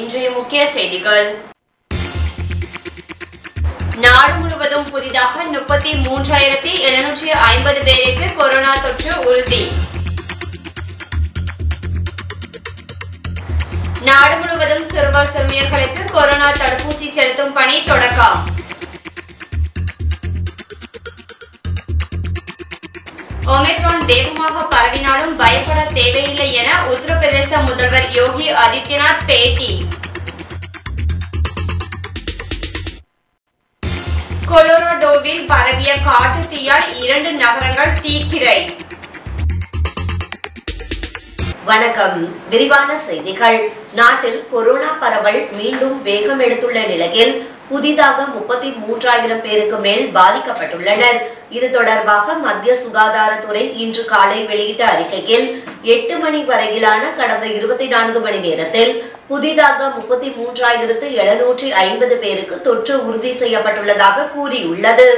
இன்றைய முக்கிய செய்திகள் நாடு முழுவதும் புதிதாக முப்பத்தி மூன்றாயிரத்தி எழுநூற்றி ஐம்பது பேருக்கு கொரோனா தொற்று உறுதி நாடு முழுவதும் சிறுவர் சிறுமியர்களுக்கு கொரோனா தடுப்பூசி செலுத்தும் பணி தொடக்கம் ஒமிக்ரான் வேகமாக பரவினாலும் பயப்பட தேவையில்லை என உத்தரப்பிரதேச முதல்வர் யோகி ஆதித்யநாத் பேட்டி கொலோராடோவில் பரவிய காட்டு தீயால் இரண்டு நகரங்கள் தீக்கிரை வணக்கம் விரிவான செய்திகள் நாட்டில் கொரோனா பரவல் மீண்டும் வேகம் எடுத்துள்ள நிலையில் புதிதாக முப்பத்தி மூன்றாயிரம் பேருக்கு மேல் பாதிக்கப்பட்டுள்ளனர் இது தொடர்பாக மத்திய சுகாதாரத்துறை இன்று காலை வெளியிட்ட அறிக்கையில் எட்டு மணி வரையிலான கடந்த இருபத்தி நான்கு மணி நேரத்தில் புதிதாக முப்பத்தி மூன்றாயிரத்து எழுநூற்றி ஐம்பது பேருக்கு தொற்று உறுதி செய்யப்பட்டுள்ளதாக கூறியுள்ளது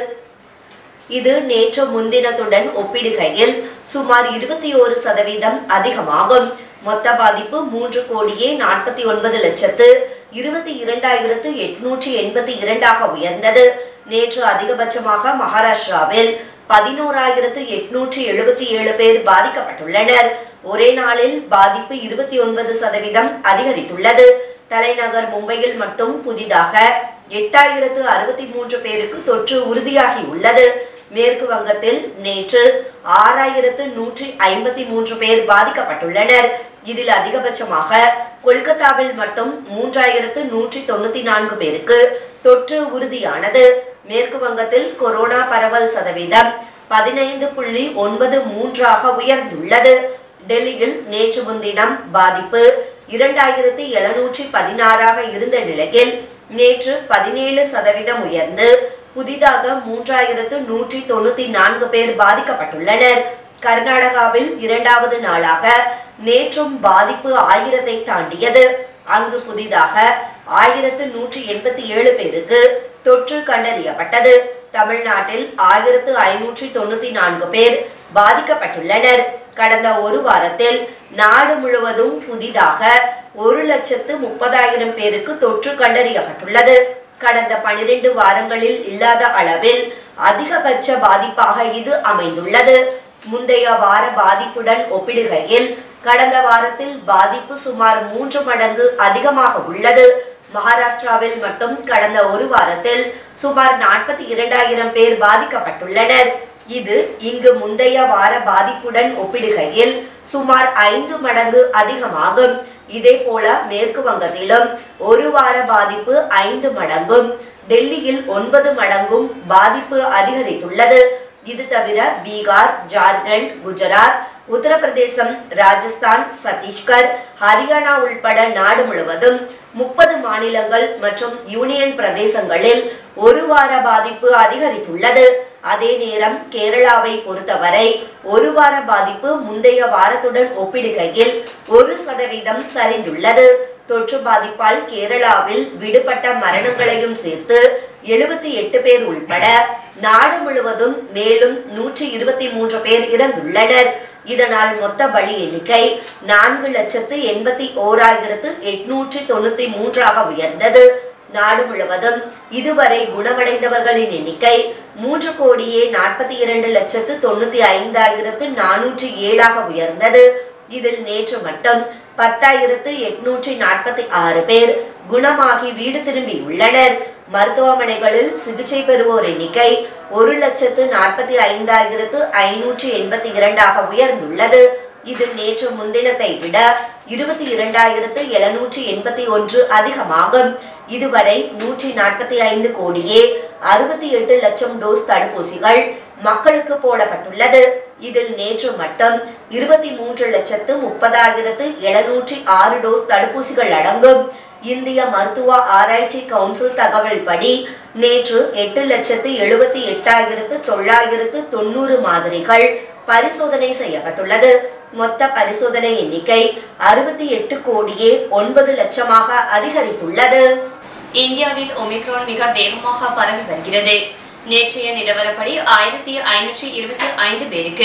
இது நேற்று முன்தினத்துடன் ஒப்பிடுகையில் சுமார் இருபத்தி ஓரு சதவீதம் அதிகமாகும் மொத்த பாதிப்பு மூன்று கோடியே நாற்பத்தி ஒன்பது லட்சத்து இருபத்தி இரண்டாயிரத்து எட்நூற்றி எண்பத்தி இரண்டாக உயர்ந்தது நேற்று அதிகபட்சமாக மகாராஷ்டிராவில் பதினோராயிரத்து எட்நூற்றி எழுபத்தி ஏழு பேர் பாதிக்கப்பட்டுள்ளனர் ஒரே நாளில் பாதிப்பு இருபத்தி ஒன்பது சதவீதம் அதிகரித்துள்ளது தலைநகர் மும்பையில் மட்டும் புதிதாக எட்டாயிரத்து அறுபத்தி மூன்று பேருக்கு தொற்று உறுதியாகி உள்ளது மேற்கு வங்கத்தில் நேற்று ஆறாயிரத்து நூற்றி ஐம்பத்தி மூன்று பேர் பாதிக்கப்பட்டுள்ளனர் இதில் அதிகபட்சமாக கொல்கத்தாவில் மட்டும் மூன்றாயிரத்து நூற்றி தொண்ணூத்தி நான்கு பேருக்கு தொற்று உறுதியானது மேற்கு வங்கத்தில் கொரோனா பரவல் சதவீதம் பதினைந்து புள்ளி ஒன்பது மூன்றாக உயர்ந்துள்ளது டெல்லியில் நேற்று முன்தினம் பாதிப்பு இரண்டாயிரத்தி எழுநூற்றி பதினாறாக இருந்த நிலையில் நேற்று பதினேழு சதவீதம் உயர்ந்து புதிதாக மூன்றாயிரத்து நூற்றி தொண்ணூத்தி நான்கு பேர் பாதிக்கப்பட்டுள்ளனர் கர்நாடகாவில் இரண்டாவது நாளாக நேற்றும் பாதிப்பு ஆயிரத்தை தாண்டியது அங்கு புதிதாக ஆயிரத்து நூற்றி எண்பத்தி ஏழு பேருக்கு தொற்று கண்டறியப்பட்டது தமிழ்நாட்டில் ஆயிரத்து ஐநூற்றி தொண்ணூத்தி நான்கு பேர் பாதிக்கப்பட்டுள்ளனர் கடந்த ஒரு வாரத்தில் நாடு முழுவதும் புதிதாக ஒரு லட்சத்து முப்பதாயிரம் பேருக்கு தொற்று கண்டறியப்பட்டுள்ளது கடந்த பனிரெண்டு வாரங்களில் இல்லாத அளவில் அதிகபட்ச பாதிப்பாக இது அமைந்துள்ளது முந்தைய வார பாதிப்புடன் ஒப்பிடுகையில் கடந்த வாரத்தில் பாதிப்பு சுமார் மூன்று மடங்கு அதிகமாக உள்ளது மகாராஷ்டிராவில் மட்டும் கடந்த ஒரு வாரத்தில் சுமார் நாற்பத்தி இரண்டாயிரம் பேர் பாதிக்கப்பட்டுள்ளனர் இது இங்கு முந்தைய வார பாதிப்புடன் ஒப்பிடுகையில் சுமார் ஐந்து மடங்கு அதிகமாகும் இதே போல மேற்கு வங்கத்திலும் ஒரு வார பாதிப்பு ஐந்து மடங்கும் டெல்லியில் ஒன்பது மடங்கும் பாதிப்பு அதிகரித்துள்ளது இது தவிர பீகார் ஜார்க்கண்ட் குஜராத் உத்தரப்பிரதேசம் ராஜஸ்தான் சத்தீஸ்கர் ஹரியானா உள்பட நாடு முழுவதும் முப்பது மாநிலங்கள் மற்றும் யூனியன் பிரதேசங்களில் ஒரு வார பாதிப்பு அதிகரித்துள்ளது அதே நேரம் கேரளாவை பொறுத்தவரை ஒரு வார பாதிப்பு முந்தைய வாரத்துடன் ஒப்பிடுகையில் ஒரு சதவீதம் சரிந்துள்ளது தொற்று பாதிப்பால் கேரளாவில் விடுபட்ட மரணங்களையும் சேர்த்து எழுபத்தி எட்டு பேர் உள்பட நாடு முழுவதும் மேலும் நூற்றி இருபத்தி மூன்று பேர் இறந்துள்ளனர் இதனால் மொத்த பலி எண்ணிக்கை நான்கு லட்சத்து எண்பத்தி ஓராயிரத்து எட்நூற்றி தொண்ணூத்தி மூன்றாக உயர்ந்தது நாடு முழுவதும் இதுவரை குணமடைந்தவர்களின் எண்ணிக்கை மூன்று கோடியே நாற்பத்தி இரண்டு லட்சத்து தொண்ணூத்தி ஐந்தாயிரத்து நானூற்றி ஏழாக உயர்ந்தது இதில் நேற்று மட்டும் பத்தாயிரத்து எட்நூற்றி நாற்பத்தி ஆறு பேர் குணமாகி வீடு திரும்பியுள்ளனர் மருத்துவமனைகளில் சிகிச்சை பெறுவோர் எண்ணிக்கை ஒரு லட்சத்து நாற்பத்தி ஐந்தாயிரத்து ஐநூற்றி எண்பத்தி இரண்டாக உயர்ந்துள்ளது இது நேற்று முன்தினத்தை விட இருபத்தி இரண்டாயிரத்து எழுநூற்றி எண்பத்தி ஒன்று அதிகமாகும் இதுவரை நூற்றி நாற்பத்தி ஐந்து கோடியே அறுபத்தி எட்டு லட்சம் டோஸ் தடுப்பூசிகள் மக்களுக்கு போடப்பட்டுள்ளது இதில் நேற்று மட்டும் இருபத்தி மூன்று லட்சத்து முப்பதாயிரத்து எழுநூற்றி ஆறு டோஸ் தடுப்பூசிகள் அடங்கும் இந்திய மருத்துவ ஆராய்ச்சி கவுன்சில் தகவல் படி நேற்று எட்டு லட்சத்து எழுபத்தி எட்டாயிரத்து தொள்ளாயிரத்து தொண்ணூறு மாதிரிகள் பரிசோதனை செய்யப்பட்டுள்ளது மொத்த பரிசோதனை எண்ணிக்கை அறுபத்தி எட்டு கோடியே ஒன்பது லட்சமாக அதிகரித்துள்ளது இந்தியாவில் ஒமிக்ரான் மிக வேகமாக பரவி வருகிறது நேற்றைய நிலவரப்படி ஆயிரத்தி ஐநூற்றி இருபத்தி ஐந்து பேருக்கு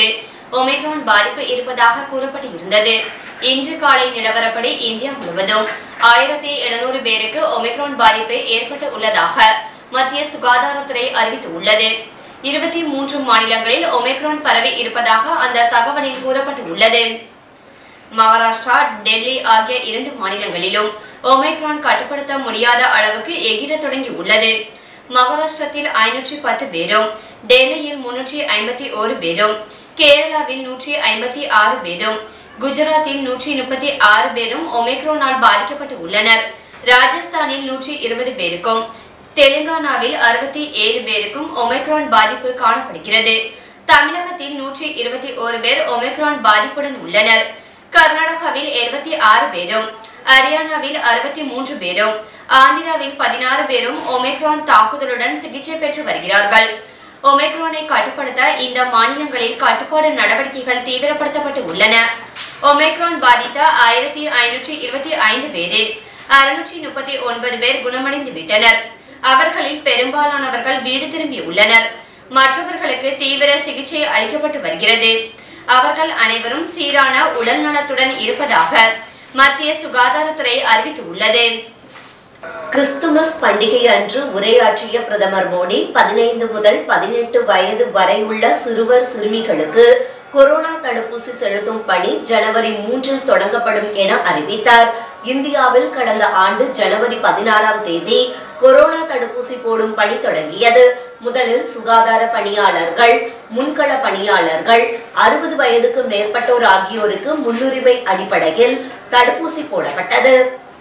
ஒமிக்ரான் பாதிப்பு இருப்பதாக கூறப்பட்டு இருந்தது இன்று காலை நிலவரப்படி இந்தியா முழுவதும் ஆயிரத்தி எழுநூறு பேருக்கு ஒமிக்ரான் பாதிப்பு ஏற்பட்டு உள்ளதாக மத்திய சுகாதாரத்துறை அறிவித்துள்ளது இருபத்தி மூன்று மாநிலங்களில் ஒமிக்ரான் பரவி இருப்பதாக அந்த தகவலில் கூறப்பட்டுள்ளது மகாராஷ்டிரா டெல்லி ஆகிய இரண்டு மாநிலங்களிலும் ஒமைக்ரான் கட்டுப்படுத்த முடியாத அளவுக்கு எகிர தொடங்கி உள்ளது மகாராஷ்டிரத்தில் ஐநூற்றி பத்து பேரும் டெல்லியில் முன்னூற்றி ஐம்பத்தி ஒரு பேரும் கேரளாவில் நூற்றி ஐம்பத்தி ஆறு பேரும் குஜராத்தில் நூற்றி முப்பத்தி ஆறு பேரும் ஒமைக்ரோனால் பாதிக்கப்பட்டு உள்ளனர் ராஜஸ்தானில் நூற்றி இருபது பேருக்கும் தெலுங்கானாவில் அறுபத்தி ஏழு பேருக்கும் ஒமைக்ரான் பாதிப்பு காணப்படுகிறது தமிழகத்தில் நூற்றி இருபத்தி ஒரு பேர் ஒமைக்ரான் பாதிப்புடன் உள்ளனர் கர்நாடகாவில் எழுபத்தி ஆறு பேரும் ஹரியானாவில் அறுபத்தி மூன்று பேரும் ஆந்திராவில் பதினாறு பேரும் ஒமைக்ரான் தாக்குதலுடன் சிகிச்சை பெற்று வருகிறார்கள் ஒமைக்ரானை கட்டுப்படுத்த இந்த மாநிலங்களில் கட்டுப்பாடு நடவடிக்கைகள் தீவிரப்படுத்தப்பட்டு உள்ளன ஒமைக்ரான் பாதித்த ஆயிரத்தி ஐநூற்றி இருபத்தி ஐந்து பேரில் அறுநூற்றி முப்பத்தி ஒன்பது பேர் குணமடைந்து விட்டனர் அவர்களில் பெரும்பாலானவர்கள் வீடு திரும்பியுள்ளனர் மற்றவர்களுக்கு தீவிர சிகிச்சை அளிக்கப்பட்டு வருகிறது அவர்கள் அனைவரும் சீரான உடல் நலத்துடன் இருப்பதாக மத்திய சுகாதாரத்துறை அறிவித்துள்ளது கிறிஸ்துமஸ் பண்டிகை அன்று உரையாற்றிய பிரதமர் மோடி பதினைந்து முதல் பதினெட்டு வயது வரை உள்ள சிறுவர் சிறுமிகளுக்கு கொரோனா தடுப்பூசி செலுத்தும் பணி ஜனவரி மூன்றில் தொடங்கப்படும் என அறிவித்தார் இந்தியாவில் கடந்த ஆண்டு ஜனவரி பதினாறாம் தேதி கொரோனா தடுப்பூசி போடும் பணி தொடங்கியது முதலில் சுகாதார பணியாளர்கள் முன்கள பணியாளர்கள் அறுபது வயதுக்கு மேற்பட்டோர் ஆகியோருக்கு முன்னுரிமை அடிப்படையில் தடுப்பூசி போடப்பட்டது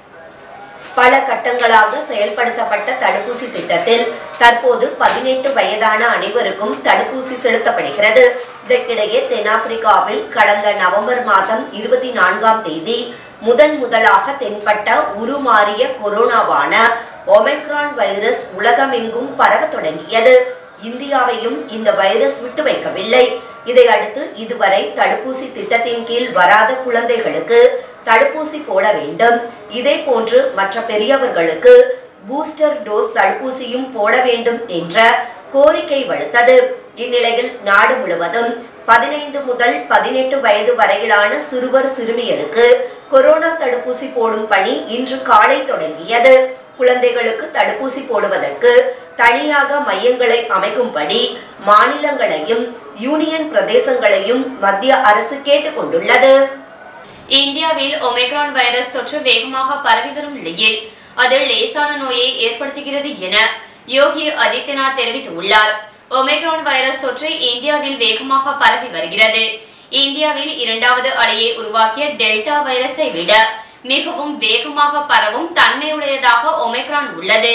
பல கட்டங்களாக செயல்படுத்தப்பட்ட தடுப்பூசி திட்டத்தில் தற்போது பதினெட்டு வயதான அனைவருக்கும் தடுப்பூசி செலுத்தப்படுகிறது இதற்கிடையே தென்னாப்பிரிக்காவில் கடந்த நவம்பர் மாதம் இருபத்தி நான்காம் தேதி முதன் முதலாக தென்பட்ட உருமாறிய கொரோனாவான ஒமைக்ரான் வைரஸ் உலகமெங்கும் பரவ தொடங்கியது இந்தியாவையும் இந்த வைரஸ் விட்டு வைக்கவில்லை இதையடுத்து இதுவரை தடுப்பூசி திட்டத்தின் கீழ் வராத குழந்தைகளுக்கு தடுப்பூசி போட வேண்டும் இதே போன்று மற்ற பெரியவர்களுக்கு பூஸ்டர் டோஸ் தடுப்பூசியும் போட வேண்டும் என்ற கோரிக்கை வலுத்தது இந்நிலையில் நாடு முழுவதும் பதினைந்து முதல் பதினெட்டு வயது வரையிலான சிறுவர் சிறுமியருக்கு கொரோனா தடுப்பூசி போடும் பணி இன்று காலை தொடங்கியது குழந்தைகளுக்கு தடுப்பூசி போடுவதற்கு தனியாக மையங்களை அமைக்கும்படி மாநிலங்களையும் யூனியன் பிரதேசங்களையும் மத்திய அரசு கேட்டுக்கொண்டுள்ளது இந்தியாவில் ஒமைக்ரான் வைரஸ் தொற்று வேகமாக பரவி வரும் நிலையில் அது லேசான நோயை ஏற்படுத்துகிறது என யோகி ஆதித்யநாத் தெரிவித்துள்ளார் ஒமைக்ரான் வைரஸ் தொற்று இந்தியாவில் வேகமாக பரவி வருகிறது இந்தியாவில் இரண்டாவது அலையை உருவாக்கிய டெல்டா வைரஸை விட மிகவும் வேகமாக பரவும் தன்மையுடையதாக ஒமைக்ரான் உள்ளது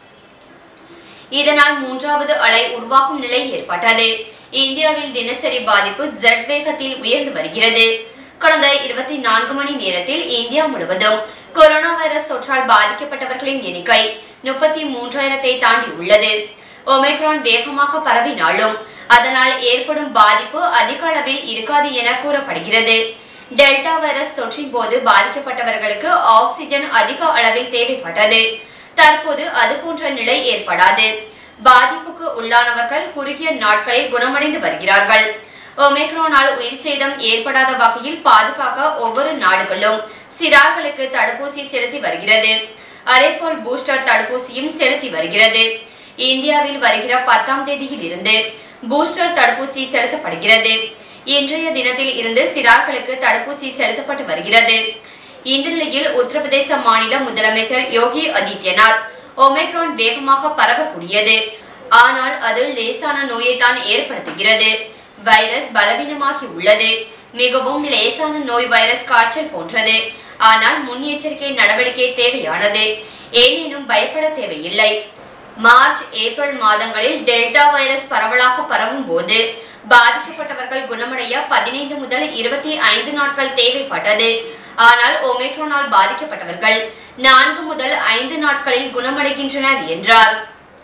இதனால் மூன்றாவது அலை உருவாகும் நிலை ஏற்பட்டது இந்தியாவில் தினசரி பாதிப்பு ஜெட் வேகத்தில் உயர்ந்து வருகிறது கடந்த இருபத்தி நான்கு மணி நேரத்தில் இந்தியா முழுவதும் கொரோனா வைரஸ் தொற்றால் பாதிக்கப்பட்டவர்களின் எண்ணிக்கை முப்பத்தி மூன்றாயிரத்தை தாண்டி உள்ளது ஒமைக்ரான் வேகமாக பரவினாலும் அதனால் ஏற்படும் பாதிப்பு அதிக அளவில் இருக்காது என கூறப்படுகிறது டெல்டா வைரஸ் தொற்றின் போது பாதிக்கப்பட்டவர்களுக்கு ஆக்சிஜன் அதிக அளவில் தேவைப்பட்டது தற்போது அது போன்ற நிலை ஏற்படாது பாதிப்புக்கு உள்ளானவர்கள் குறுகிய நாட்களில் குணமடைந்து வருகிறார்கள் ஒமேக்ரோனால் உயிர் சேதம் ஏற்படாத வகையில் பாதுகாக்க ஒவ்வொரு நாடுகளும் சிறார்களுக்கு தடுப்பூசி செலுத்தி வருகிறது அதேபோல் பூஸ்டர் தடுப்பூசியும் செலுத்தி வருகிறது இந்தியாவில் வருகிற பத்தாம் தேதியில் இருந்து பூஸ்டர் தடுப்பூசி செலுத்தப்படுகிறது இன்றைய தினத்தில் இருந்து சிறார்களுக்கு தடுப்பூசி செலுத்தப்பட்டு வருகிறது இந்த நிலையில் உத்தரப்பிரதேச மாநில முதலமைச்சர் யோகி ஆதித்யநாத் ஒமைக்ரான் வேகமாக பரவக்கூடியது ஆனால் அது லேசான நோயைத்தான் ஏற்படுத்துகிறது வைரஸ் பலவீனமாகி உள்ளது மிகவும் லேசான நோய் வைரஸ் காய்ச்சல் போன்றது ஆனால் முன்னெச்சரிக்கை நடவடிக்கை தேவையானது ஏனேனும் பயப்பட தேவையில்லை மார்ச் ஏப்ரல் மாதங்களில் டெல்டா வைரஸ் பரவலாக பரவும் போது பாதிக்கப்பட்டவர்கள் குணமடைய பதினைந்து முதல் இருபத்தி ஐந்து நாட்கள் தேவைப்பட்டது ஆனால் ஒமேக்ரோனால் பாதிக்கப்பட்டவர்கள் நான்கு முதல் ஐந்து நாட்களில் குணமடைகின்றனர் என்றார்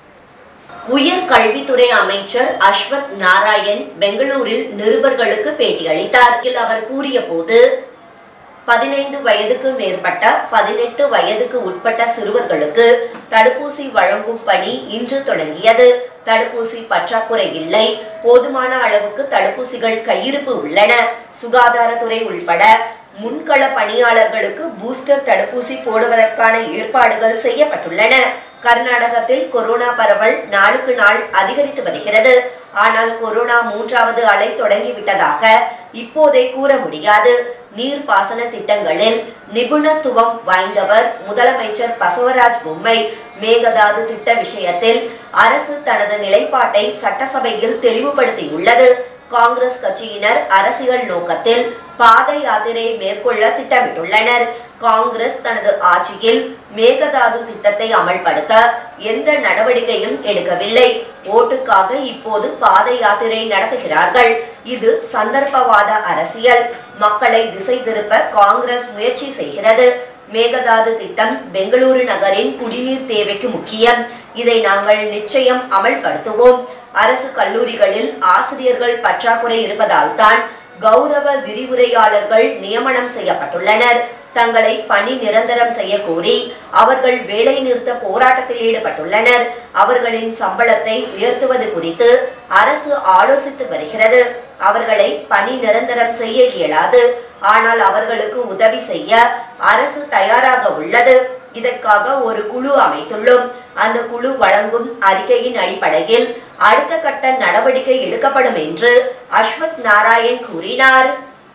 உயர் கல்வித்துறை அமைச்சர் அஸ்வத் நாராயண் பெங்களூரில் நிருபர்களுக்கு பேட்டியளித்தார் இதில் அவர் கூறிய போது பதினைந்து வயதுக்கு மேற்பட்ட பதினெட்டு வயதுக்கு உட்பட்ட சிறுவர்களுக்கு தடுப்பூசி வழங்கும் பணி இன்று தொடங்கியது தடுப்பூசி பற்றாக்குறை இல்லை போதுமான அளவுக்கு தடுப்பூசிகள் கையிருப்பு உள்ளன சுகாதாரத்துறை உள்பட முன்கள பணியாளர்களுக்கு பூஸ்டர் தடுப்பூசி போடுவதற்கான ஏற்பாடுகள் செய்யப்பட்டுள்ளன கர்நாடகத்தில் கொரோனா பரவல் நாளுக்கு நாள் அதிகரித்து வருகிறது ஆனால் கொரோனா மூன்றாவது அலை தொடங்கிவிட்டதாக இப்போதே கூற முடியாது நீர்ப்பாசன திட்டங்களில் நிபுணத்துவம் வாய்ந்தவர் முதலமைச்சர் பசவராஜ் பொம்மை மேகதாது திட்ட விஷயத்தில் அரசு தனது நிலைப்பாட்டை சட்டசபையில் தெளிவுபடுத்தியுள்ளது காங்கிரஸ் கட்சியினர் அரசியல் நோக்கத்தில் பாத யாத்திரை மேற்கொள்ள திட்டமிட்டுள்ளனர் காங்கிரஸ் தனது ஆட்சியில் மேகதாது திட்டத்தை அமல்படுத்த எந்த நடவடிக்கையும் எடுக்கவில்லை ஓட்டுக்காக இப்போது பாத யாத்திரை நடத்துகிறார்கள் இது சந்தர்ப்பவாத அரசியல் மக்களை திசை திருப்ப காங்கிரஸ் முயற்சி செய்கிறது மேகதாது திட்டம் பெங்களூரு நகரின் குடிநீர் தேவைக்கு முக்கியம் இதை நாங்கள் நிச்சயம் அமல்படுத்துவோம் அரசு கல்லூரிகளில் ஆசிரியர்கள் பற்றாக்குறை இருப்பதால் தான் கௌரவ விரிவுரையாளர்கள் நியமனம் செய்யப்பட்டுள்ளனர் தங்களை பணி நிரந்தரம் செய்ய கோரி அவர்கள் வேலை நிறுத்த போராட்டத்தில் ஈடுபட்டுள்ளனர் அவர்களின் சம்பளத்தை உயர்த்துவது குறித்து அரசு ஆலோசித்து வருகிறது அவர்களை பணி நிரந்தரம் செய்ய இயலாது ஆனால் அவர்களுக்கு உதவி செய்ய அரசு தயாராக உள்ளது இதற்காக ஒரு குழு அமைத்துள்ளோம் அந்த குழு வழங்கும் அறிக்கையின் அடிப்படையில் அடுத்த கட்ட நடவடிக்கை எடுக்கப்படும் என்று அஸ்வத் நாராயண் கூறினார்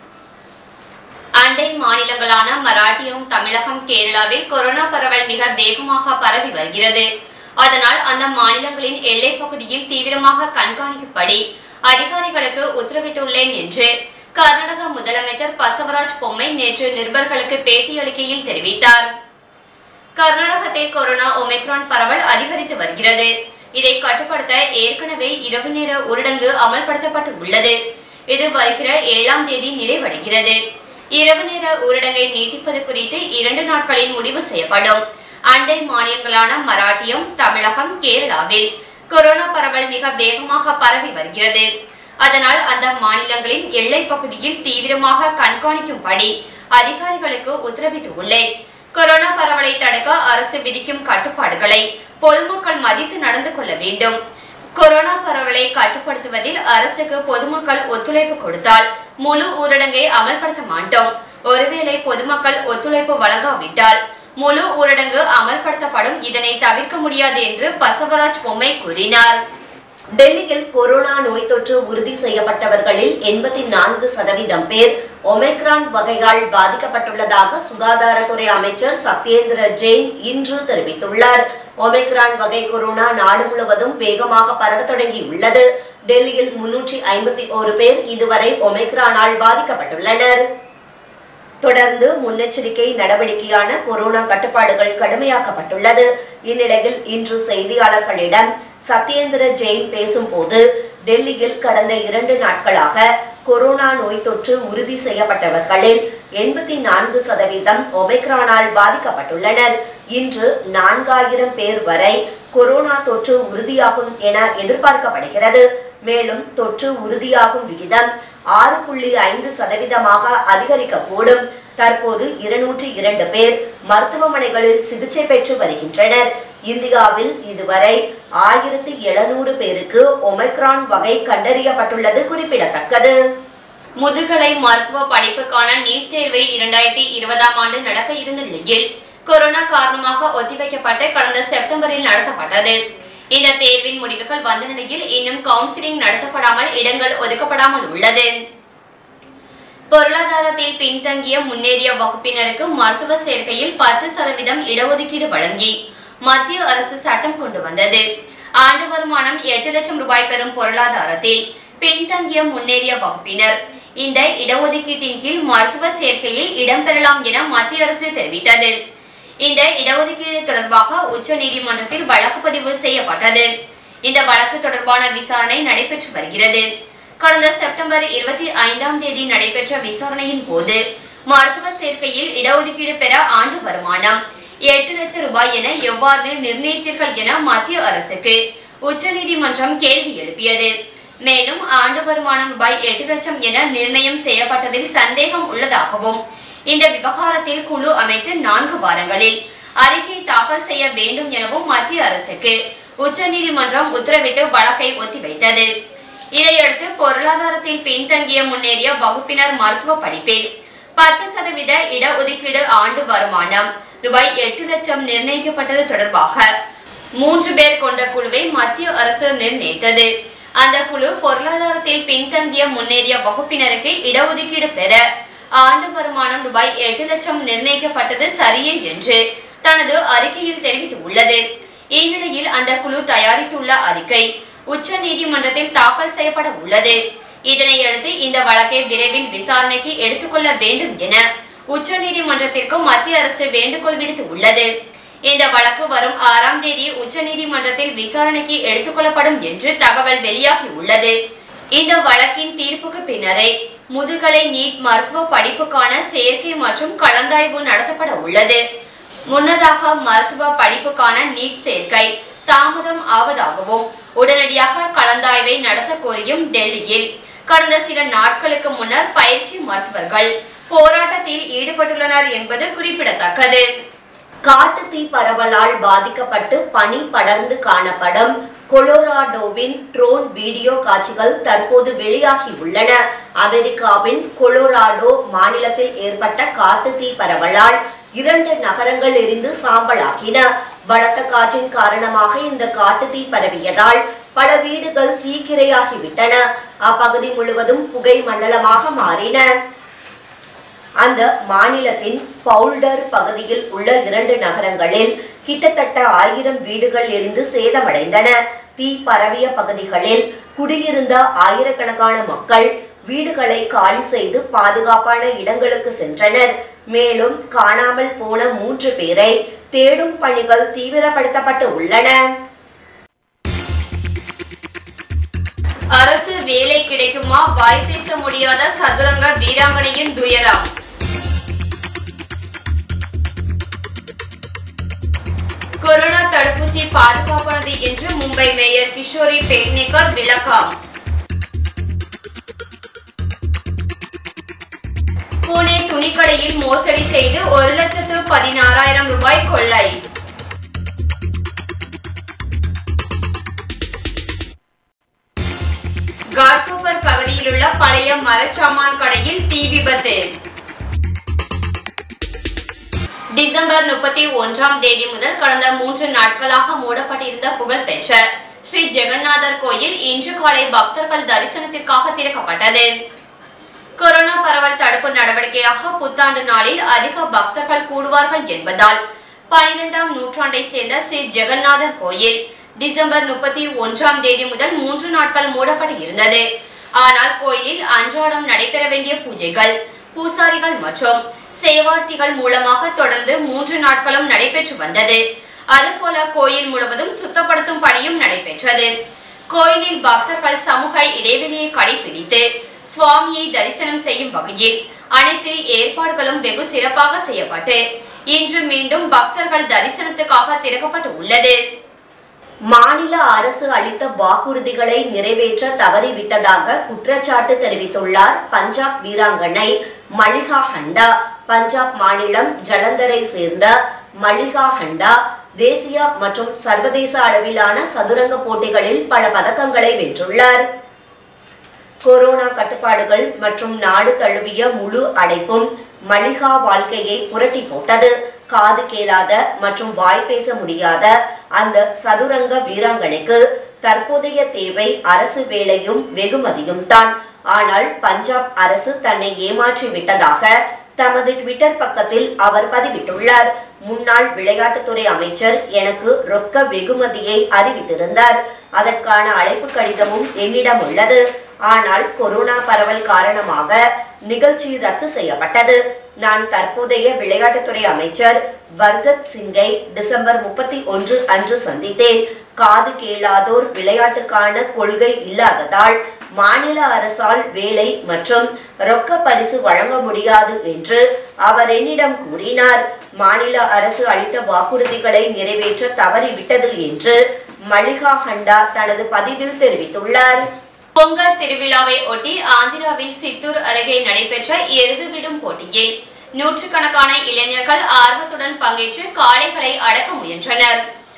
அண்டை மாநிலங்களான மராட்டியம் தமிழகம் கேரளாவில் கொரோனா பரவல் மிக வேகமாக பரவி வருகிறது அதனால் அந்த மாநிலங்களின் எல்லைப் பகுதியில் தீவிரமாக கண்காணிக்கும்படி அதிகாரிகளுக்கு உத்தரவிட்டுள்ளேன் என்று கர்நாடக முதலமைச்சர் பசவராஜ் பொம்மை நேற்று நிருபர்களுக்கு பேட்டியளிக்கையில் தெரிவித்தார் கர்நாடகத்தில் கொரோனா ஒமிக்ரான் பரவல் அதிகரித்து வருகிறது இதை கட்டுப்படுத்த ஏற்கனவே இரவு நேர ஊரடங்கு அமல்படுத்தப்பட்டு உள்ளது இது வருகிற ஏழாம் தேதி நிறைவடைகிறது இரவு நேர ஊரடங்கை நீட்டிப்பது குறித்து இரண்டு நாட்களில் முடிவு செய்யப்படும் அண்டை மாநிலங்களான மராட்டியம் தமிழகம் கேரளாவில் கொரோனா பரவல் மிக வேகமாக பரவி வருகிறது அதனால் அந்த மாநிலங்களின் எல்லைப் பகுதியில் தீவிரமாக கண்காணிக்கும்படி அதிகாரிகளுக்கு உத்தரவிட்டுள்ளேன் கொரோனா பரவலை தடுக்க அரசு விதிக்கும் கட்டுப்பாடுகளை பொதுமக்கள் மதித்து நடந்து கொள்ள வேண்டும் கொரோனா பரவலை கட்டுப்படுத்துவதில் அரசுக்கு பொதுமக்கள் ஒத்துழைப்பு கொடுத்தால் முழு ஊரடங்கை அமல்படுத்த மாட்டோம் ஒருவேளை பொதுமக்கள் ஒத்துழைப்பு வழங்காவிட்டால் முழு ஊரடங்கு அமல்படுத்தப்படும் இதனை தவிர்க்க முடியாது என்று பசவராஜ் பொம்மை கூறினார் டெல்லியில் கொரோனா நோய் தொற்று உறுதி செய்யப்பட்டவர்களில் எண்பத்தி நான்கு சதவீதம் பேர் ஒமைக்ரான் வகையால் பாதிக்கப்பட்டுள்ளதாக சுகாதாரத்துறை அமைச்சர் சத்யேந்திர ஜெயின் இன்று தெரிவித்துள்ளார் ஒமைக்ரான் வகை கொரோனா நாடு முழுவதும் வேகமாக பரவ தொடங்கியுள்ளது டெல்லியில் முன்னூற்றி ஐம்பத்தி ஒரு பேர் இதுவரை ஒமைக்ரானால் பாதிக்கப்பட்டுள்ளனர் தொடர்ந்து முன்னெச்சரிக்கை நடவடிக்கையான கொரோனா கட்டுப்பாடுகள் கடுமையாக்கப்பட்டுள்ளது இந்நிலையில் இன்று செய்தியாளர்களிடம் சத்யேந்திர ஜெயின் பேசும்போது டெல்லியில் கடந்த இரண்டு நாட்களாக கொரோனா நோய் தொற்று உறுதி செய்யப்பட்டவர்களில் எண்பத்தி நான்கு சதவீதம் ஒமைக்ரானால் பாதிக்கப்பட்டுள்ளனர் இன்று நான்காயிரம் பேர் வரை கொரோனா தொற்று உறுதியாகும் என எதிர்பார்க்கப்படுகிறது மேலும் தொற்று உறுதியாகும் விகிதம் ஆறு புள்ளி ஐந்து சதவீதமாக அதிகரிக்கக்கூடும் தற்போது இருநூற்றி இரண்டு பேர் மருத்துவமனைகளில் சிகிச்சை பெற்று வருகின்றனர் இந்தியாவில் இதுவரை ஆயிரத்தி எழுநூறு பேருக்கு ஒமைக்ரான் வகை கண்டறியப்பட்டுள்ளது குறிப்பிடத்தக்கது முதுகலை மருத்துவ படிப்புக்கான நீட் தேர்வை இரண்டாயிரத்தி இருபதாம் ஆண்டு நடக்க இருந்த நிலையில் கொரோனா காரணமாக ஒத்திவைக்கப்பட்டு கடந்த செப்டம்பரில் நடத்தப்பட்டது இந்த தேர்வின் முடிவுகள் வந்த நிலையில் இன்னும் கவுன்சிலிங் நடத்தப்படாமல் இடங்கள் ஒதுக்கப்படாமல் உள்ளது பொருளாதாரத்தில் பின்தங்கிய முன்னேறிய வகுப்பினருக்கு மருத்துவ சேர்க்கையில் பத்து சதவீதம் இடஒதுக்கீடு வழங்கி மத்திய அரசு சட்டம் கொண்டு வந்தது ஆண்டு வருமானம் எட்டு லட்சம் ரூபாய் பெறும் பொருளாதாரத்தில் பின்தங்கிய முன்னேறிய வகுப்பினர் இந்த இடஒதுக்கீட்டின் கீழ் மருத்துவ சேர்க்கையில் இடம்பெறலாம் என மத்திய அரசு தெரிவித்தது இந்த இடஒதுக்கீடு தொடர்பாக உச்ச நீதிமன்றத்தில் வழக்கு பதிவு செய்யப்பட்டது இந்த வழக்கு தொடர்பான விசாரணை நடைபெற்று வருகிறது கடந்த செப்டம்பர் இருபத்தி ஐந்தாம் தேதி நடைபெற்ற விசாரணையின் போது மருத்துவ சேர்க்கையில் இடஒதுக்கீடு பெற ஆண்டு வருமானம் எட்டு லட்சம் ரூபாய் என எவ்வாறு நிர்ணயித்தீர்கள் என மத்திய அரசுக்கு உச்சநீதிமன்றம் கேள்வி எழுப்பியது மேலும் ஆண்டு வருமானம் ரூபாய் எட்டு லட்சம் என நிர்ணயம் செய்யப்பட்டதில் சந்தேகம் உள்ளதாகவும் இந்த விவகாரத்தில் குழு அமைத்து நான்கு வாரங்களில் அறிக்கை தாக்கல் செய்ய வேண்டும் எனவும் மத்திய அரசுக்கு உச்சநீதிமன்றம் உத்தரவிட்டு வழக்கை ஒத்திவைத்தது இதையடுத்து பொருளாதாரத்தில் பின்தங்கிய முன்னேறிய வகுப்பினர் மருத்துவ படிப்பில் பத்து சதவீத இடஒதுக்கீடு ஆண்டு வருமானம் ரூபாய் எட்டு லட்சம் நிர்ணயிக்கப்பட்டது தொடர்பாக மூன்று பேர் கொண்ட குழுவை மத்திய அரசு நிர்ணயித்தது அந்த குழு பொருளாதாரத்தில் பின்தங்கிய முன்னேறிய வகுப்பினருக்கு இடஒதுக்கீடு பெற ஆண்டு வருமானம் ரூபாய் எட்டு லட்சம் நிர்ணயிக்கப்பட்டது சரியே என்று தனது அறிக்கையில் தெரிவித்துள்ளது இந்நிலையில் அந்த குழு தயாரித்துள்ள அறிக்கை உச்ச நீதிமன்றத்தில் தாக்கல் செய்யப்பட உள்ளது இதனையடுத்து இந்த வழக்கை விரைவில் விசாரணைக்கு எடுத்துக்கொள்ள வேண்டும் என உச்ச நீதிமன்றத்திற்கு மத்திய அரசு வேண்டுகோள் விடுத்து உள்ளது இந்த வழக்கு வரும் ஆறாம் தேதி உச்ச நீதிமன்றத்தில் விசாரணைக்கு எடுத்துக்கொள்ளப்படும் என்று தகவல் வெளியாகி உள்ளது இந்த வழக்கின் தீர்ப்புக்கு பின்னரே முதுகலை நீட் மருத்துவ படிப்புக்கான சேர்க்கை மற்றும் கலந்தாய்வு நடத்தப்பட உள்ளது முன்னதாக மருத்துவ படிப்புக்கான நீட் சேர்க்கை தாமதம் ஆவதாகவும் உடனடியாக கலந்தாய்வை நடத்த கோரியும் டெல்லியில் கடந்த சில நாட்களுக்கு முன்னர் பயிற்சி மருத்துவர்கள் போராட்டத்தில் ஈடுபட்டுள்ளனர் என்பது குறிப்பிடத்தக்கது காட்டுத்தீ பரவலால் பாதிக்கப்பட்டு பனி படர்ந்து காணப்படும் கொலோராடோவின் ட்ரோன் வீடியோ காட்சிகள் தற்போது வெளியாகி உள்ளன அமெரிக்காவின் கொலோராடோ மாநிலத்தில் ஏற்பட்ட காட்டுத்தீ பரவலால் இரண்டு நகரங்கள் எரிந்து சாம்பலாகின பலத்த காற்றின் காரணமாக இந்த காட்டுத்தீ பரவியதால் பல வீடுகள் தீக்கிரையாகிவிட்டன அப்பகுதி முழுவதும் புகை மண்டலமாக மாறின அந்த மாநிலத்தின் பவுல்டர் பகுதியில் உள்ள இரண்டு நகரங்களில் கிட்டத்தட்ட ஆயிரம் வீடுகள் எரிந்து சேதமடைந்தன தீ பரவிய பகுதிகளில் குடியிருந்த ஆயிரக்கணக்கான மக்கள் வீடுகளை காலி செய்து பாதுகாப்பான இடங்களுக்கு சென்றனர் மேலும் காணாமல் போன மூன்று பேரை தேடும் பணிகள் தீவிரப்படுத்தப்பட்டு உள்ளன அரசு வேலை கிடைக்குமா வாய் பேச முடியாத சதுரங்க வீராங்கனையின் துயரம் கொரோனா தடுப்பூசி பாதுகாப்பானது என்று மும்பை மேயர் கிஷோரி பேட்னேக்கர் விளக்கம் புனே துணிக்கடையில் மோசடி செய்து ஒரு லட்சத்து பதினாறாயிரம் ரூபாய் கொள்ளை காட்கோப்பர் பகுதியில் உள்ள பழைய மரச்சாமான் கடையில் தீ விபத்து டிசம்பர் முப்பத்தி ஒன்றாம் தேதி முதல் கடந்த மூன்று நாட்களாக மூடப்பட்டிருந்த புகழ்பெற்ற ஸ்ரீ ஜெகநாதர் கோயில் இன்று காலை பக்தர்கள் தரிசனத்திற்காக திறக்கப்பட்டது கொரோனா பரவல் தடுப்பு நடவடிக்கையாக புத்தாண்டு நாளில் அதிக பக்தர்கள் கூடுவார்கள் என்பதால் பனிரெண்டாம் நூற்றாண்டை சேர்ந்த ஸ்ரீ ஜெகநாதர் கோயில் டிசம்பர் முப்பத்தி ஒன்றாம் தேதி முதல் மூன்று நாட்கள் மூடப்பட்டு இருந்தது ஆனால் கோயிலில் அன்றாடம் நடைபெற வேண்டிய பூஜைகள் பூசாரிகள் மற்றும் சேவார்த்திகள் மூலமாக தொடர்ந்து மூன்று நாட்களும் நடைபெற்று வந்தது அதுபோல கோயில் முழுவதும் சுத்தப்படுத்தும் பணியும் நடைபெற்றது கோயிலில் பக்தர்கள் சமூக இடைவெளியை கடைபிடித்து சுவாமியை தரிசனம் செய்யும் வகையில் அனைத்து ஏற்பாடுகளும் வெகு சிறப்பாக செய்யப்பட்டு இன்று மீண்டும் பக்தர்கள் தரிசனத்துக்காக திறக்கப்பட்டு உள்ளது மாநில அரசு அளித்த வாக்குறுதிகளை நிறைவேற்ற தவறிவிட்டதாக குற்றச்சாட்டு தெரிவித்துள்ளார் பஞ்சாப் வீராங்கனை மலிகா ஹண்டா பஞ்சாப் மாநிலம் ஜலந்தரை சேர்ந்த மலிகா ஹண்டா தேசிய மற்றும் சர்வதேச அளவிலான சதுரங்க போட்டிகளில் பல பதக்கங்களை வென்றுள்ளார் கொரோனா கட்டுப்பாடுகள் மற்றும் நாடு தழுவிய முழு அடைப்பும் மலிகா வாழ்க்கையை புரட்டி போட்டது காது கேளாத மற்றும் வாய் பேச முடியாத அந்த சதுரங்க வீராங்கனைக்கு தற்போதைய தேவை அரசு வேலையும் வெகுமதியும் தான் ஆனால் பஞ்சாப் அரசு தன்னை ஏமாற்றி விட்டதாக தமது ட்விட்டர் பக்கத்தில் அவர் பதிவிட்டுள்ளார் முன்னாள் விளையாட்டுத்துறை அமைச்சர் எனக்கு ரொக்க வெகுமதியை அறிவித்திருந்தார் அதற்கான அழைப்பு கடிதமும் என்னிடம் உள்ளது ஆனால் கொரோனா பரவல் காரணமாக நிகழ்ச்சி ரத்து செய்யப்பட்டது நான் தற்போதைய விளையாட்டுத்துறை அமைச்சர் வர்கத் சிங்கை டிசம்பர் முப்பத்தி ஒன்று அன்று சந்தித்தேன் காது கேளாதோர் விளையாட்டுக்கான கொள்கை இல்லாததால் மாநில அரசால் வேலை மற்றும் ரொக்க பரிசு வழங்க முடியாது என்று அவர் என்னிடம் கூறினார் மாநில அரசு அளித்த வாக்குறுதிகளை நிறைவேற்ற தவறிவிட்டது என்று மல்லிகா ஹண்டா தனது பதிவில் தெரிவித்துள்ளார் பொங்கல் திருவிழாவை ஒட்டி ஆந்திராவில் சித்தூர் அருகே நடைபெற்ற எருது விடும் போட்டியில் நூற்றுக்கணக்கான இளைஞர்கள் ஆர்வத்துடன் பங்கேற்று காளைகளை அடக்க முயன்றனர்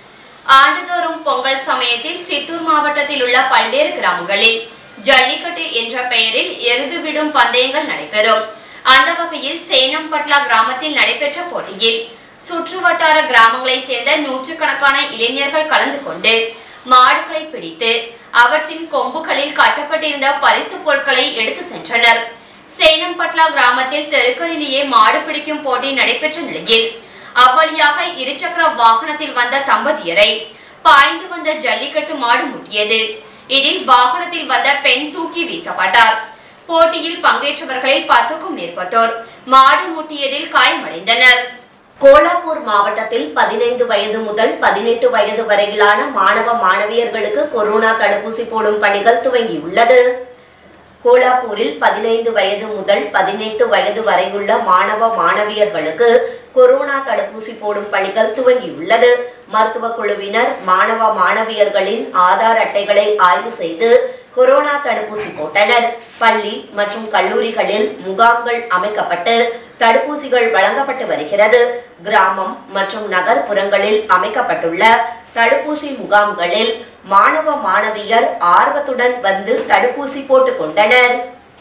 ஆண்டுதோறும் பொங்கல் சமயத்தில் சித்தூர் மாவட்டத்தில் உள்ள பல்வேறு கிராமங்களில் ஜல்லிக்கட்டு என்ற பெயரில் எருது விடும் பந்தயங்கள் நடைபெறும் அந்த வகையில் சேனம்பட்லா கிராமத்தில் நடைபெற்ற போட்டியில் சுற்றுவட்டார கிராமங்களைச் சேர்ந்த நூற்றுக்கணக்கான இளைஞர்கள் கலந்து கொண்டு மாடுகளை பிடித்து அவற்றின் கொம்புகளில் கட்டப்பட்டிருந்த பரிசு பொருட்களை எடுத்து சென்றனர் சேனம்பட்லா கிராமத்தில் தெருக்களிலேயே மாடு பிடிக்கும் போட்டி நடைபெற்ற நிலையில் அவ்வழியாக இருசக்கர வாகனத்தில் வந்த தம்பதியரை பாய்ந்து வந்த ஜல்லிக்கட்டு மாடு முட்டியது இதில் வாகனத்தில் வந்த பெண் தூக்கி வீசப்பட்டார் போட்டியில் பங்கேற்றவர்களில் பத்துக்கும் மேற்பட்டோர் மாடு முட்டியதில் காயமடைந்தனர் கோலாப்பூர் மாவட்டத்தில் பதினைந்து வயது முதல் பதினெட்டு வயது வரையிலான மாணவ மாணவியர்களுக்கு கொரோனா தடுப்பூசி போடும் பணிகள் துவங்கியுள்ளது கோலாப்பூரில் பதினைந்து வயது முதல் பதினெட்டு வயது வரையுள்ள மாணவ மாணவியர்களுக்கு கொரோனா தடுப்பூசி போடும் பணிகள் துவங்கியுள்ளது மருத்துவ குழுவினர் மாணவ மாணவியர்களின் ஆதார் அட்டைகளை ஆய்வு செய்து கொரோனா தடுப்பூசி போட்டனர் பள்ளி மற்றும் கல்லூரிகளில் முகாம்கள் அமைக்கப்பட்டு தடுப்பூசிகள் வழங்கப்பட்டு வருகிறது கிராமம் மற்றும் நகர்ப்புறங்களில் அமைக்கப்பட்டுள்ள தடுப்பூசி முகாம்களில் மாணவ மாணவியர் ஆர்வத்துடன் வந்து தடுப்பூசி போட்டுக் கொண்டனர்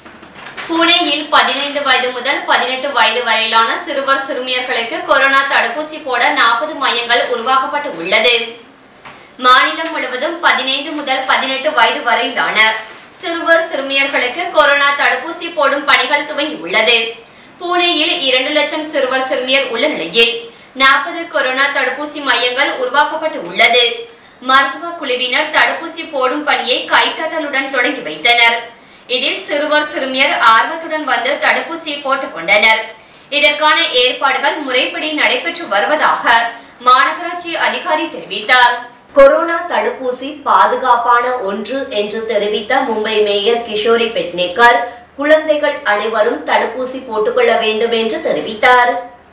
புனேயில் பதினைந்து வயது முதல் பதினெட்டு வயது வரையிலான சிறுவர் சிறுமியர்களுக்கு கொரோனா தடுப்பூசி போட நாற்பது மையங்கள் உருவாக்கப்பட்டு உள்ளது மாநிலம் முழுவதும் பதினைந்து முதல் பதினெட்டு வயது வரையிலான சிறுவர் சிறுமியர்களுக்கு கொரோனா தடுப்பூசி போடும் பணிகள் துவங்கி உள்ளது புனேயில் இரண்டு லட்சம் சிறுவர் சிறுமியர் உள்ள நிலையில் நாற்பது கொரோனா தடுப்பூசி மையங்கள் உருவாக்கப்பட்டு உள்ளது மருத்துவ குழுவினர் தடுப்பூசி போடும் பணியை கைத்தட்டலுடன் தொடங்கி வைத்தனர் இதில் சிறுவர் சிறுமியர் ஆர்வத்துடன் வந்து தடுப்பூசி போட்டுக் கொண்டனர் இதற்கான ஏற்பாடுகள் முறைப்படி நடைபெற்று வருவதாக மாநகராட்சி அதிகாரி தெரிவித்தார் கொரோனா தடுப்பூசி பாதுகாப்பான ஒன்று என்று தெரிவித்த மும்பை மேயர் கிஷோரி பெட்னேக்கர் குழந்தைகள் அனைவரும் தடுப்பூசி போட்டுக்கொள்ள வேண்டும் என்று தெரிவித்தார்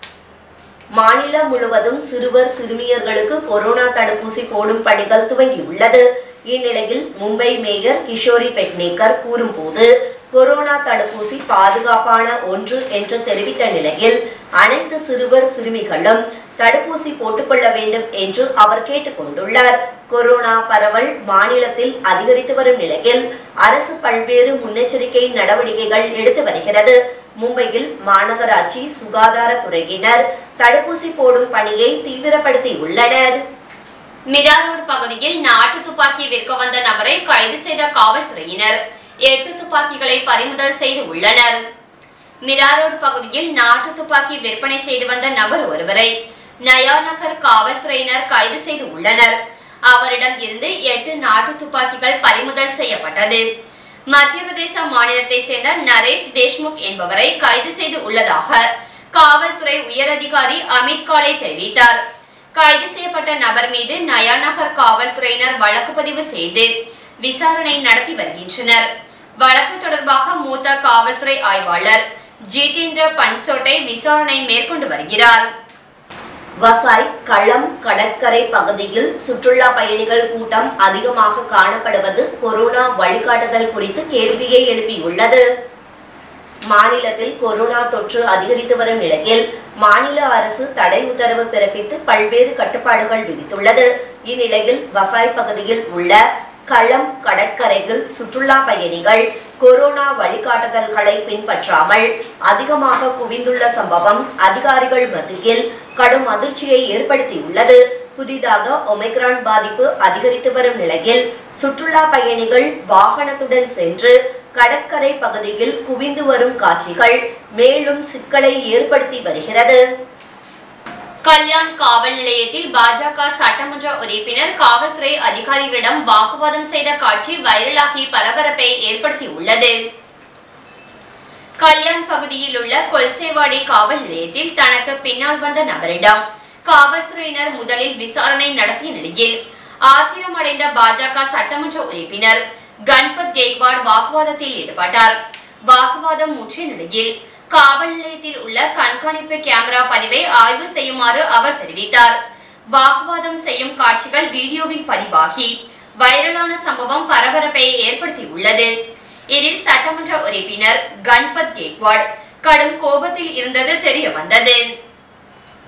மாநிலம் முழுவதும் சிறுவர் சிறுமியர்களுக்கு கொரோனா தடுப்பூசி போடும் பணிகள் துவங்கியுள்ளது இந்நிலையில் மும்பை மேயர் கிஷோரி பெட்னேக்கர் கூறும்போது கொரோனா தடுப்பூசி பாதுகாப்பான ஒன்று என்று தெரிவித்த நிலையில் அனைத்து சிறுவர் சிறுமிகளும் தடுப்பூசி போட்டுக்கொள்ள வேண்டும் என்று அவர் கேட்டுக்கொண்டுள்ளார் கொரோனா பரவல் மாநிலத்தில் அதிகரித்து வரும் நிலையில் அரசு பல்வேறு முன்னெச்சரிக்கை நடவடிக்கைகள் எடுத்து வருகிறது மும்பையில் மாநகராட்சி சுகாதாரத்துறையினர் தடுப்பூசி போடும் பணியை தீவிரப்படுத்தி உள்ளனர் மிராரோடு பகுதியில் நாட்டு துப்பாக்கி விற்க வந்த நபரை கைது செய்த காவல்துறையினர் எட்டு துப்பாக்கிகளை பறிமுதல் செய்து உள்ளனர் மிராரோடு பகுதியில் நாட்டு துப்பாக்கி விற்பனை செய்து வந்த நபர் ஒருவரை நயா நகர் காவல்துறையினர் கைது செய்து உள்ளனர் அவரிடம் இருந்து எட்டு நாட்டு துப்பாக்கிகள் பறிமுதல் செய்யப்பட்டது மத்திய பிரதேச மாநிலத்தை சேர்ந்த நரேஷ் தேஷ்முக் என்பவரை கைது செய்து உள்ளதாக காவல்துறை உயரதிகாரி அமித் காலே தெரிவித்தார் கைது செய்யப்பட்ட நபர் மீது நயாநகர் காவல்துறையினர் வழக்கு பதிவு செய்து விசாரணை நடத்தி வருகின்றனர் வழக்கு தொடர்பாக மூத்த காவல்துறை ஆய்வாளர் ஜிதேந்திர பன்சோட்டை விசாரணை மேற்கொண்டு வருகிறார் வசாய் களம் கடற்கரை பகுதியில் சுற்றுலா பயணிகள் கூட்டம் அதிகமாக காணப்படுவது கொரோனா வழிகாட்டுதல் குறித்து கேள்வியை எழுப்பியுள்ளது மாநிலத்தில் கொரோனா தொற்று அதிகரித்து வரும் நிலையில் மாநில அரசு தடை உத்தரவு பிறப்பித்து பல்வேறு கட்டுப்பாடுகள் விதித்துள்ளது இந்நிலையில் வசாய் பகுதியில் உள்ள களம் கடற்கரையில் சுற்றுலா பயணிகள் கொரோனா வழிகாட்டுதல்களை பின்பற்றாமல் அதிகமாக குவிந்துள்ள சம்பவம் அதிகாரிகள் மத்தியில் கடும் அதிர்ச்சியை ஏற்படுத்தியுள்ளது புதிதாக ஒமைக்ரான் பாதிப்பு அதிகரித்து வரும் நிலையில் சுற்றுலா பயணிகள் வாகனத்துடன் சென்று கடற்கரை பகுதியில் குவிந்து வரும் காட்சிகள் மேலும் சிக்கலை ஏற்படுத்தி வருகிறது கல்யாண் காவல் நிலையத்தில் பாஜக சட்டமன்ற உறுப்பினர் காவல்துறை அதிகாரிகளிடம் வாக்குவாதம் செய்த காட்சி வைரலாகி பரபரப்பை ஏற்படுத்தி உள்ளது கல்யாண் பகுதியில் உள்ள கொல்சேவாடி காவல் நிலையத்தில் தனக்கு பின்னால் வந்த நபரிடம் காவல்துறையினர் முதலில் விசாரணை நடத்திய நிலையில் ஆத்திரமடைந்த பாஜக சட்டமன்ற உறுப்பினர் கண்பத் கெய்க்வாட் வாக்குவாதத்தில் ஈடுபட்டார் வாக்குவாதம் முற்றிய நிலையில் காவல் நிலையத்தில் உள்ள கண்காணிப்பு கேமரா பதிவை ஆய்வு செய்யுமாறு அவர் தெரிவித்தார் வாக்குவாதம் செய்யும் காட்சிகள் வீடியோவில் பதிவாகி வைரலான சம்பவம் பரபரப்பை ஏற்படுத்தியுள்ளது இதில் சட்டமன்ற உறுப்பினர் கண்பத் கேக்வாட் கடும் கோபத்தில் இருந்தது தெரிய வந்தது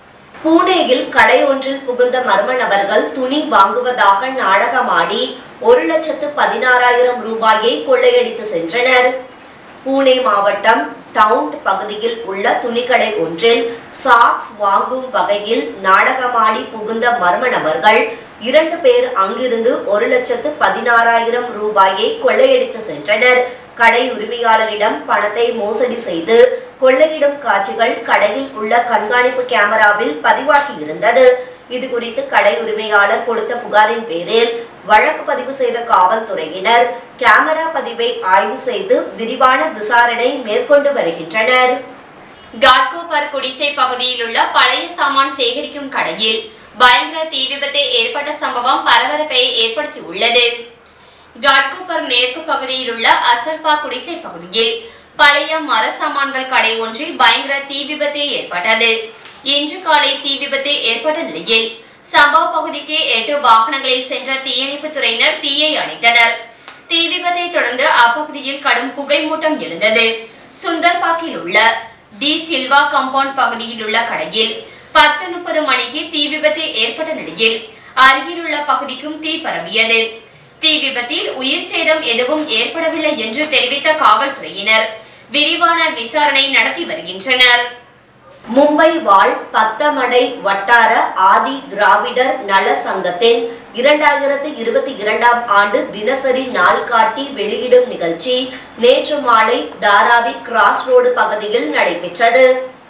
பூனேயில் கடை ஒன்றில் புகுந்த மர்ம நபர்கள் துணி வாங்குவதாக நாடகமாடி ஒரு லட்சத்து பதினாறாயிரம் ரூபாயை கொள்ளையடித்து சென்றனர் பூனே மாவட்டம் டவுன் பகுதியில் உள்ள துணிக்கடை ஒன்றில் சாக்ஸ் வாங்கும் வகையில் நாடகமாடி புகுந்த மர்ம நபர்கள் இரண்டு பேர் அங்கிருந்து ஒரு லட்சத்து பதினாறாயிரம் ரூபாயை கொள்ளையடித்து சென்றனர் கடை உரிமையாளரிடம் பணத்தை மோசடி செய்து கொள்ளையிடும் காட்சிகள் கடையில் உள்ள கண்காணிப்பு கேமராவில் பதிவாகி இருந்தது இது குறித்து கடை உரிமையாளர் கொடுத்த புகாரின் பேரில் வழக்கு பதிவு செய்த காவல்துறையினர் கேமரா பதிவை ஆய்வு செய்து விரிவான விசாரணை மேற்கொண்டு வருகின்றனர் காட்கோபர் குடிசை பகுதியில் உள்ள பழைய சாமான் சேகரிக்கும் கடையில் பயங்கர தீ விபத்து ஏற்பட்ட சம்பவம் பரபரப்பை ஏற்படுத்தியுள்ளது காட்கோபர் மேற்கு பகுதியில் உள்ள அசல்பா குடிசை பகுதியில் பழைய மர சாமான்கள் கடை ஒன்றில் பயங்கர தீ விபத்து ஏற்பட்டது இன்று காலை தீ விபத்து ஏற்பட்ட நிலையில் சம்பவ பகுதிக்கு எட்டு வாகனங்களில் சென்ற தீயணைப்புத் துறையினர் தீயை அணைத்தனர் தீ விபத்தை தொடர்ந்து அப்பகுதியில் கடும் புகை மூட்டம் எழுந்தது சுந்தர்பாக்கில் உள்ள டி சில்வா காம்பவுண்ட் பகுதியில் உள்ள கடையில் பத்து முப்பது மணிக்கு தீ விபத்து ஏற்பட்ட நிலையில் அருகிலுள்ள பகுதிக்கும் தீ பரவியது தீ விபத்தில் உயிர் சேதம் எதுவும் ஏற்படவில்லை என்று தெரிவித்த காவல்துறையினர் விரிவான விசாரணை நடத்தி வருகின்றனர் மும்பை வாழ் பத்தமடை வட்டார ஆதி திராவிடர் நல சங்கத்தின் இரண்டாயிரத்து இருபத்தி இரண்டாம் ஆண்டு தினசரி நாள்காட்டி வெளியிடும் நிகழ்ச்சி நேற்று மாலை தாராவி கிராஸ் ரோடு பகுதியில் நடைபெற்றது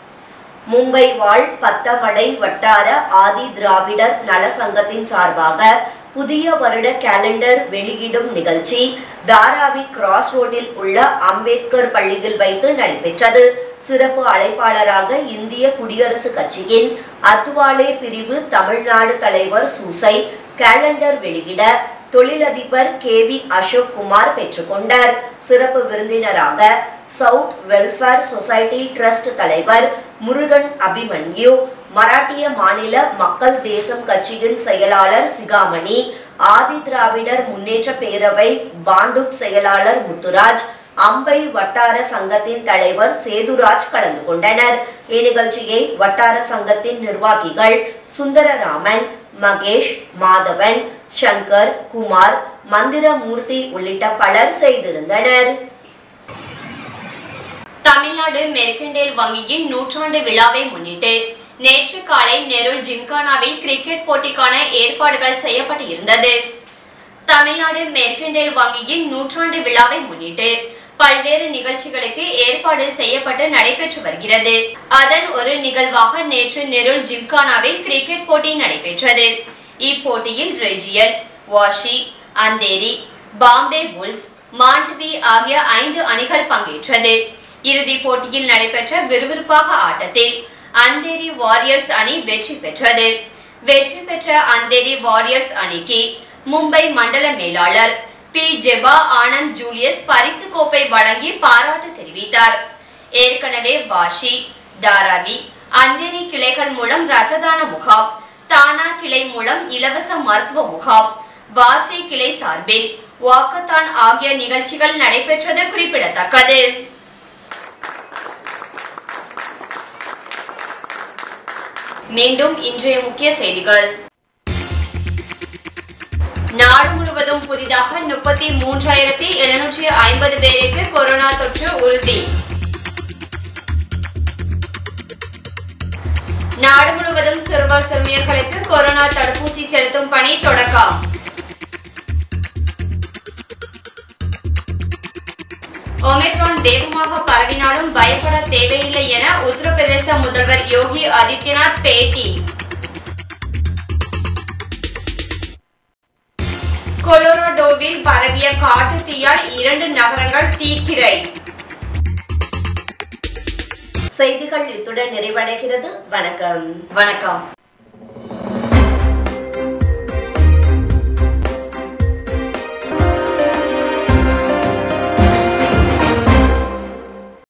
மும்பை வாழ் பத்தமடை வட்டார ஆதி திராவிடர் நல சங்கத்தின் சார்பாக புதிய வருட கேலண்டர் வெளியிடும் நிகழ்ச்சி தாராவி கிராஸ் ரோட்டில் உள்ள அம்பேத்கர் பள்ளியில் வைத்து நடைபெற்றது சிறப்பு அழைப்பாளராக இந்திய குடியரசு கட்சியின் அத்வாலே பிரிவு தமிழ்நாடு தலைவர் சூசை கேலண்டர் வெளியிட தொழிலதிபர் கே வி அசோக் குமார் பெற்றுக்கொண்டார் சிறப்பு விருந்தினராக சவுத் வெல்ஃபேர் சொசைட்டி ட்ரஸ்ட் தலைவர் முருகன் அபிமன்யு மராட்டிய மாநில மக்கள் தேசம் கட்சியின் செயலாளர் சிகாமணி ஆதி திராவிடர் முன்னேற்ற பேரவை பாண்டுப் செயலாளர் முத்துராஜ் அம்பை வட்டார சங்கத்தின் தலைவர் சேதுராஜ் கலந்து கொண்டனர் இந்நிகழ்ச்சியை வட்டார சங்கத்தின் நிர்வாகிகள் சுந்தரராமன் மகேஷ் மாதவன் சங்கர் குமார் மந்திரமூர்த்தி உள்ளிட்ட பலர் செய்திருந்தனர் தமிழ்நாடு மெர்கண்டேல் வங்கியின் நூற்றாண்டு விழாவை முன்னிட்டு நேற்று காலை நெருள் ஜிம்கானாவில் கிரிக்கெட் போட்டிக்கான ஏற்பாடுகள் செய்யப்பட்டு இருந்தது தமிழ்நாடு மெர்கண்டேல் வங்கியின் நூற்றாண்டு விழாவை முன்னிட்டு பல்வேறு நிகழ்ச்சிகளுக்கு ஏற்பாடு செய்யப்பட்டு நடைபெற்று வருகிறது அதன் ஒரு நிகழ்வாக நேற்று நெருள் ஜிம்கானாவில் கிரிக்கெட் போட்டி நடைபெற்றது இப்போட்டியில் ரெஜியல் வாஷி அந்தேரி பாம்பே புல்ஸ் மாண்ட்வி ஆகிய ஐந்து அணிகள் பங்கேற்றது இறுதிப் போட்டியில் நடைபெற்ற விறுவிறுப்பாக ஆட்டத்தில் அந்தேரி வாரியர்ஸ் அணி வெற்றி பெற்றது வெற்றி பெற்ற அந்தேரி வாரியர்ஸ் அணிக்கு மும்பை மண்டல மேலாளர் பி ஜெபா ஆனந்த் ஜூலியஸ் பரிசு கோப்பை வழங்கி பாராட்டு தெரிவித்தார் ஏற்கனவே வாஷி தாராவி அந்தேரி கிளைகள் மூலம் ரத்த தான முகாம் தானா கிளை மூலம் இலவச மருத்துவ முகாம் வாசி கிளை சார்பில் வாக்கத்தான் ஆகிய நிகழ்ச்சிகள் நடைபெற்றது குறிப்பிடத்தக்கது மீண்டும் இன்றைய முக்கிய செய்திகள் நாடு முழுவதும் புதிதாக முப்பத்தி மூன்றாயிரத்தி எழுநூற்றி ஐம்பது பேருக்கு கொரோனா தொற்று உறுதி நாடு முழுவதும் சிறுவர் சிறுமியர்களுக்கு கொரோனா தடுப்பூசி செலுத்தும் பணி தொடக்கம் ஒமிக்ரான் வேகமாக பரவினாலும் பயப்பட தேவையில்லை என உத்தரப்பிரதேச முதல்வர் யோகி ஆதித்யநாத் பேட்டி கொலோராடோவில் பரவிய காட்டு தீயால் இரண்டு நகரங்கள் தீக்கிரை செய்திகள் இத்துடன் நிறைவடைகிறது வணக்கம் வணக்கம்